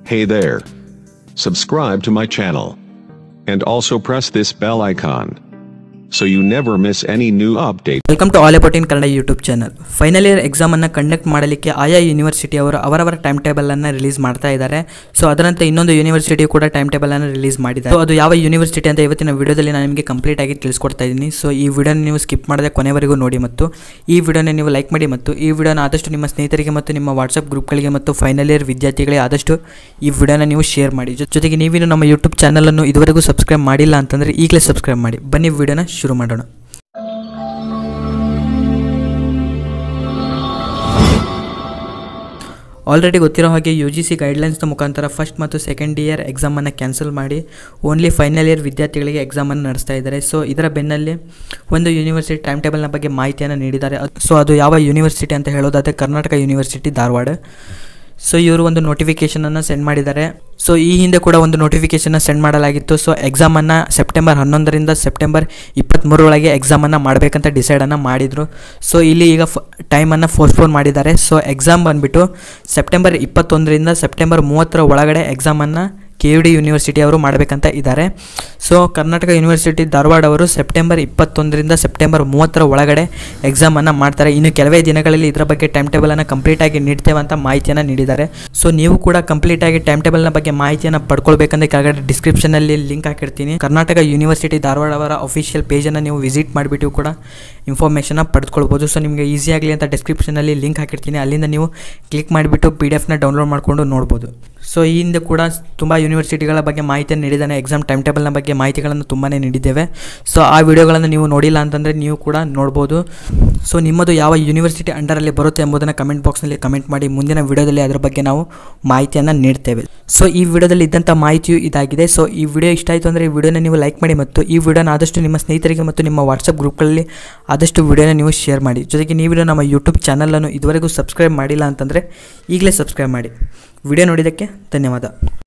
Hey there. Subscribe to my channel. And also press this bell icon. So you never miss any new update. Welcome to all about in Kannada YouTube channel final year ಎಕ್ಸಾಮನ್ನು conduct ಮಾಡಲಿಕ್ಕೆ ಆಯಾ university ಅವರು ಅವರವರ time ಟೇಬಲನ್ನು release ಮಾಡ್ತಾ ಇದ್ದಾರೆ so ಅದರಂತೆ ಇನ್ನೊಂದು ಯೂನಿವರ್ಸಿಟಿ ಕೂಡ ಟೈಮ್ ಟೇಬಲನ್ನು ರಿಲೀಸ್ ಮಾಡಿದ್ದಾರೆ ಸೊ ಅದು ಯಾವ ಯೂನಿವರ್ಸಿಟಿ ಅಂತ ಇವತ್ತಿನ ವಿಡಿಯೋದಲ್ಲಿ ನಾನು ನಿಮಗೆ ಕಂಪ್ಲೀಟ್ ಆಗಿ ತಿಳಿಸ್ಕೊಡ್ತಾ ಇದ್ದೀನಿ ಸೊ ಈ ವಿಡಿಯೋನ ನೀವು ಸ್ಕಿಪ್ ಮಾಡದೆ ಕೊನೆವರೆಗೂ ನೋಡಿ ಮತ್ತು ಈ ವಿಡಿಯೋನ ನೀವು ಲೈಕ್ ಮಾಡಿ ಮತ್ತು ಈ ವಿಡಿಯೋನ ಆದಷ್ಟು ನಿಮ್ಮ ಸ್ನೇಹಿತರಿಗೆ ಮತ್ತು ನಿಮ್ಮ ವಾಟ್ಸಪ್ ಗ್ರೂಪ್ಗಳಿಗೆ ಮತ್ತು ಫೈನಲ್ ಇಯರ್ ವಿದ್ಯಾರ್ಥಿಗಳಿಗೆ ಆದಷ್ಟು ಈ ವಿಡಿಯೋನ ನೀವು ಶೇರ್ ಮಾಡಿ ಜೊ- ಜೊತೆಗೆ ನೀವಿನ್ನು ನಮ್ಮ ಯೂಟ್ಯೂಬ್ ಚಾನಲನ್ನು ಇದುವರೆಗೂ ಸಬ್ಸ್ಕ್ರೈಬ್ ಮಾಡಿಲ್ಲ ಅಂತಂದರೆ ಈಗಲೇ ಸಬ್ಸ್ಕ್ರೈಬ್ ಮಾಡಿ ಬನ್ನಿ ವಿಡಿಯೋನ ಶುರು ಮಾಡೋಣ ಆಲ್ರೆಡಿ ಗೊತ್ತಿರೋ ಹಾಗೆ ಯು ಜಿ ಸಿ ಗೈಡ್ಲೈನ್ಸ್ನ ಮುಖಾಂತರ ಫಸ್ಟ್ ಮತ್ತು ಸೆಕೆಂಡ್ ಇಯರ್ ಎಕ್ಸಾಮನ್ನು ಕ್ಯಾನ್ಸಲ್ ಮಾಡಿ ಓನ್ಲಿ ಫೈನಲ್ ಇಯರ್ ವಿದ್ಯಾರ್ಥಿಗಳಿಗೆ ಎಕ್ಸಾಮನ್ನು ನಡೆಸ್ತಾ ಇದ್ದಾರೆ ಸೊ ಇದರ ಬೆನ್ನಲ್ಲಿ ಒಂದು ಯೂನಿವರ್ಸಿಟಿ ಟೈಮ್ ಟೇಬಲ್ನ ಬಗ್ಗೆ ಮಾಹಿತಿಯನ್ನು ನೀಡಿದ್ದಾರೆ ಸೊ ಅದು ಯಾವ ಯೂನಿವರ್ಸಿಟಿ ಅಂತ ಹೇಳೋದಾದರೆ ಕರ್ನಾಟಕ ಯೂನಿವರ್ಸಿಟಿ ಧಾರವಾಡ ಸೊ ಇವರು ಒಂದು ನೋಟಿಫಿಕೇಷನನ್ನು ಸೆಂಡ್ ಮಾಡಿದ್ದಾರೆ ಸೊ ಈ ಹಿಂದೆ ಕೂಡ ಒಂದು ನೋಟಿಫಿಕೇಷನ್ನ ಸೆಂಡ್ ಮಾಡಲಾಗಿತ್ತು ಸೊ ಎಕ್ಸಾಮನ್ನು ಸೆಪ್ಟೆಂಬರ್ ಹನ್ನೊಂದರಿಂದ ಸೆಪ್ಟೆಂಬರ್ ಇಪ್ಪತ್ತ್ಮೂರರೊಳಗೆ ಎಕ್ಸಾಮನ್ನು ಮಾಡಬೇಕಂತ ಡಿಸೈಡನ್ನು ಮಾಡಿದರು ಸೊ ಇಲ್ಲಿ ಈಗ ಫ ಟೈಮನ್ನು ಪೋಸ್ಟ್ಪೋನ್ ಮಾಡಿದ್ದಾರೆ ಸೊ ಎಕ್ಸಾಮ್ ಬಂದುಬಿಟ್ಟು ಸೆಪ್ಟೆಂಬರ್ ಇಪ್ಪತ್ತೊಂದರಿಂದ ಸೆಪ್ಟೆಂಬರ್ ಮೂವತ್ತರ ಒಳಗಡೆ ಎಕ್ಸಾಮನ್ನು ಕೆ ಯು ಡಿ ಯೂನಿವರ್ಸಿಟಿ ಅವರು ಮಾಡಬೇಕಂತ ಇದ್ದಾರೆ ಸೊ ಕರ್ನಾಟಕ ಯೂನಿವರ್ಸಿಟಿ ಧಾರವಾಡ ಅವರು ಸೆಪ್ಟೆಂಬರ್ ಇಪ್ಪತ್ತೊಂದರಿಂದ ಸೆಪ್ಟೆಂಬರ್ ಮೂವತ್ತರ ಒಳಗಡೆ ಎಕ್ಸಾಮನ್ನು ಮಾಡ್ತಾರೆ ಇನ್ನು ಕೆಲವೇ ದಿನಗಳಲ್ಲಿ ಇದರ ಬಗ್ಗೆ ಟೈಮ್ ಟೇಬಲನ್ನು ಕಂಪ್ಲೀಟಾಗಿ ನೀಡ್ತೇವೆ ಅಂತ ಮಾಹಿತಿಯನ್ನು ನೀಡಿದ್ದಾರೆ ಸೊ ನೀವು ಕೂಡ ಕಂಪ್ಲೀಟಾಗಿ ಟೈಮ್ ಟೇಬಲ್ನ ಬಗ್ಗೆ ಮಾಹಿತಿಯನ್ನು ಪಡ್ಕೊಳ್ಬೇಕಂದ್ರೆ ಕೆಳಗಡೆ ಡಿಸ್ಕ್ರಿಪ್ಷನಲ್ಲಿ ಲಿಂಕ್ ಹಾಕಿರ್ತೀನಿ ಕರ್ನಾಟಕ ಯೂನಿವರ್ಸಿಟಿ ಧಾರವಾಡ ಅವರ ಅಫಿಷಿಯಲ್ ಪೇಜನ್ನು ನೀವು ವಿಸಿಟ್ ಮಾಡಿಬಿಟ್ಟು ಕೂಡ ಇನ್ಫಾರ್ಮೇಷನ್ನ ಪಡೆದುಕೊಳ್ಬೋದು ಸೊ ನಿಮಗೆ ಈಸಿ ಆಗಲಿ ಅಂತ ಡಿಸ್ಕ್ರಿಪ್ಷನಲ್ಲಿ ಲಿಂಕ್ ಹಾಕಿರ್ತೀನಿ ಅಲ್ಲಿಂದ ನೀವು ಕ್ಲಿಕ್ ಮಾಡಿಬಿಟ್ಟು ಪಿ ಡಿ ಎಫ್ನ ಡೌನ್ಲೋಡ್ ಮಾಡಿಕೊಂಡು ನೋಡ್ಬೋದು ಸೊ ಈ ಹಿಂದೆ ಕೂಡ ತುಂಬ ಯೂನಿವರ್ಸಿಟಿಗಳ ಬಗ್ಗೆ ಮಾಹಿತಿಯನ್ನು ನೀಡಿದ್ದಾನೆ ಎಕ್ಸಾಮ್ ಟೈಮ್ ಟೇಬಲ್ನ ಬಗ್ಗೆ ಮಾಹಿತಿಗಳನ್ನು ತುಂಬಾ ನೀಡಿದ್ದೇವೆ ಸೊ ಆ ವಿಡಿಯೋಗಳನ್ನು ನೀವು ನೋಡಿಲ್ಲ ಅಂತಂದರೆ ನೀವು ಕೂಡ ನೋಡ್ಬೋದು ಸೊ ನಿಮ್ಮದು ಯಾವ ಯೂನಿವರ್ಸಿಟಿ ಅಂಡರಲ್ಲಿ ಬರುತ್ತೆ ಎಂಬುದನ್ನು ಕಮೆಂಟ್ ಬಾಕ್ಸ್ನಲ್ಲಿ ಕಮೆಂಟ್ ಮಾಡಿ ಮುಂದಿನ ವಿಡಿಯೋದಲ್ಲಿ ಅದರ ಬಗ್ಗೆ ನಾವು ಮಾಹಿತಿಯನ್ನು ನೀಡ್ತೇವೆ ಸೊ ಈ ವಿಡಿಯೋದಲ್ಲಿ ಇದ್ದಂಥ ಮಾಹಿತಿಯು ಇದಾಗಿದೆ ಸೊ ಈ ವಿಡಿಯೋ ಇಷ್ಟ ಆಯಿತು ಅಂದರೆ ಈ ವಿಡಿಯೋನ ನೀವು ಲೈಕ್ ಮಾಡಿ ಮತ್ತು ಈ ವಿಡಿಯೋನ ಆದಷ್ಟು ನಿಮ್ಮ ಸ್ನೇಹಿತರಿಗೆ ಮತ್ತು ನಿಮ್ಮ ವಾಟ್ಸಪ್ ಗ್ರೂಪ್ಗಳಲ್ಲಿ ಆದಷ್ಟು ವಿಡಿಯೋನ ನೀವು ಶೇರ್ ಮಾಡಿ ಜೊತೆಗೆ ನೀವು ನಮ್ಮ ಯೂಟ್ಯೂಬ್ ಚಾನಲನ್ನು ಇದುವರೆಗೂ ಸಬ್ಸ್ಕ್ರೈಬ್ ಮಾಡಿಲ್ಲ ಅಂತಂದರೆ ಈಗಲೇ ಸಬ್ಸ್ಕ್ರೈಬ್ ಮಾಡಿ ವಿಡಿಯೋ ನೋಡಿದ್ದಕ್ಕೆ ಧನ್ಯವಾದ